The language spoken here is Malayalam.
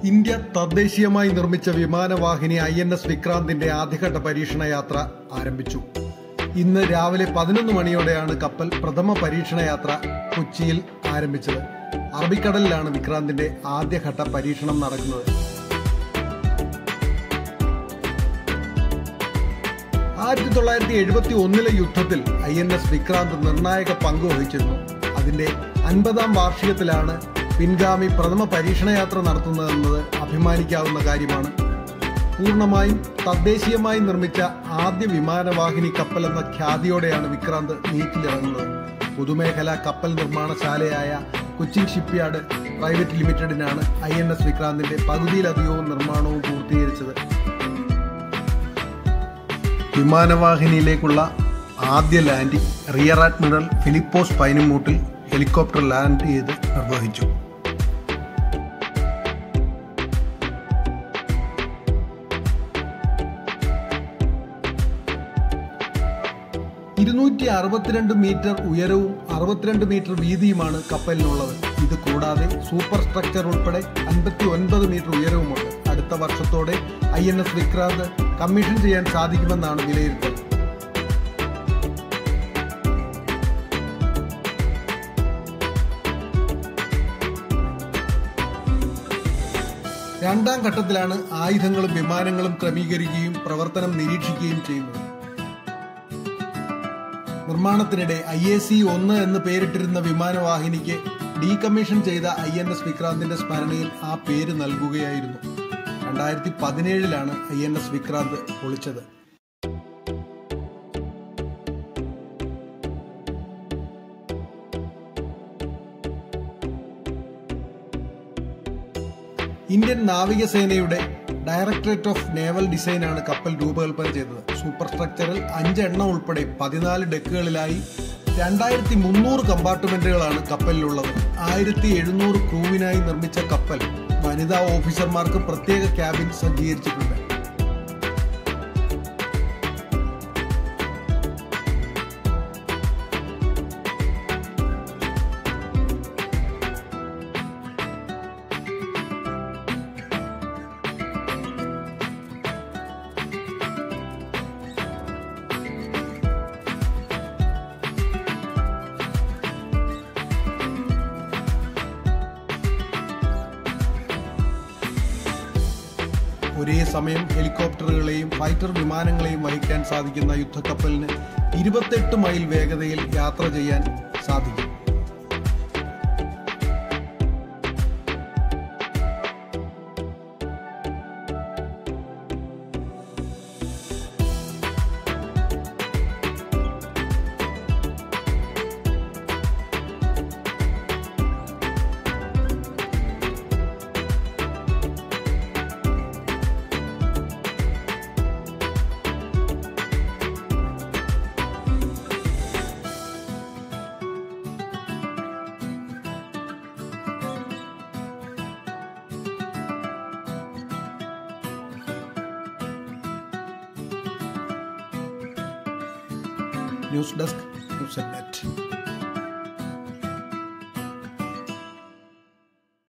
ഇന്ത്യ തദ്ദേശീയമായി നിർമ്മിച്ച വിമാനവാഹിനി ഐ എൻ എസ് വിക്രാന്തിന്റെ ആദ്യഘട്ട പരീക്ഷണ യാത്ര ആരംഭിച്ചു ഇന്ന് രാവിലെ പതിനൊന്ന് മണിയോടെയാണ് കപ്പൽ പ്രഥമ പരീക്ഷണ യാത്ര കൊച്ചിയിൽ ആരംഭിച്ചത് അറബിക്കടലിലാണ് വിക്രാന്തിന്റെ ആദ്യഘട്ട പരീക്ഷണം നടക്കുന്നത് ആയിരത്തി തൊള്ളായിരത്തി എഴുപത്തി ഒന്നിലെ യുദ്ധത്തിൽ ഐ എൻ എസ് വിക്രാന്ത് നിർണായക പങ്ക് വഹിച്ചിരുന്നു അതിന്റെ അൻപതാം വാർഷികത്തിലാണ് പിൻഗാമി പ്രഥമ പരീക്ഷണയാത്ര നടത്തുന്നതെന്നത് അഭിമാനിക്കാവുന്ന കാര്യമാണ് പൂർണ്ണമായും തദ്ദേശീയമായി നിർമ്മിച്ച ആദ്യ വിമാനവാഹിനി കപ്പൽ എന്ന ഖ്യാതിയോടെയാണ് വിക്രാന്ത് നീറ്റിലിറങ്ങുന്നത് പൊതുമേഖലാ കപ്പൽ നിർമ്മാണശാലയായ കൊച്ചിൻ ഷിപ്പ്യാർഡ് പ്രൈവറ്റ് ലിമിറ്റഡിനാണ് ഐ എൻ എസ് വിക്രാന്തിന്റെ പകുതിയിലധികവും നിർമ്മാണവും പൂർത്തീകരിച്ചത് വിമാനവാഹിനിയിലേക്കുള്ള ആദ്യ landing rear admiral Philipose Painumoottil helicopter land ചെയ്ത് നിർവഹിച്ചു ഇരുന്നൂറ്റി അറുപത്തിരണ്ട് മീറ്റർ ഉയരവും അറുപത്തിരണ്ട് മീറ്റർ വീതിയുമാണ് കപ്പലിനുള്ളത് ഇത് കൂടാതെ സൂപ്പർ സ്ട്രക്ചർ ഉൾപ്പെടെ അൻപത്തി ഒൻപത് മീറ്റർ ഉയരവുമുണ്ട് അടുത്ത വർഷത്തോടെ I N S Vikrant commission ചെയ്യാൻ സാധിക്കുമെന്നാണ് വിലയിരുത്തൽ രണ്ടാം ഘട്ടത്തിലാണ് ആയുധങ്ങളും വിമാനങ്ങളും ക്രമീകരിക്കുകയും പ്രവർത്തനം നിരീക്ഷിക്കുകയും ചെയ്യുന്നത് നിർമ്മാണത്തിനിടെ ഐ എ സി ഒന്ന് എന്ന് പേരിട്ടിരുന്ന വിമാനവാഹിനിക്ക് ഡീകമ്മീഷൻ ചെയ്ത ഐ എൻ എസ് വിക്രാന്തിന്റെ സ്മരണയിൽ ആ പേര് നൽകുകയായിരുന്നു രണ്ടായിരത്തി പതിനേഴിലാണ് ഐ എൻ എസ് വിക്രാന്ത് പൊളിച്ചത് ഇന്ത്യൻ നാവികസേനയുടെ ഡയറക്ടറേറ്റ് ഓഫ് നേവൽ ഡിസൈനാണ് കപ്പൽ രൂപകൽപ്പന ചെയ്തത് സൂപ്പർ സ്ട്രക്ചറിൽ അഞ്ചെണ്ണം ഉൾപ്പെടെ പതിനാല് ഡെക്കുകളിലായി രണ്ടായിരത്തി മുന്നൂറ് കമ്പാർട്ട്മെന്റുകളാണ് കപ്പലിലുള്ളത് ആയിരത്തി എഴുന്നൂറ് ക്രൂവിനായി നിർമ്മിച്ച കപ്പൽ വനിതാ ഓഫീസർമാർക്ക് പ്രത്യേക ക്യാബിൻ സജ്ജീകരിച്ചിട്ടുണ്ട് ഒരേ സമയം ഹെലികോപ്റ്ററുകളെയും ഫൈറ്റർ വിമാനങ്ങളെയും വഹിക്കാൻ സാധിക്കുന്ന യുദ്ധക്കപ്പലിന് ഇരുപത്തെട്ട് മൈൽ വേഗതയിൽ യാത്ര ചെയ്യാൻ സാധിക്കും ന്യൂസ് ഡെസ്ക് ന്യൂസ് നെറ്റ്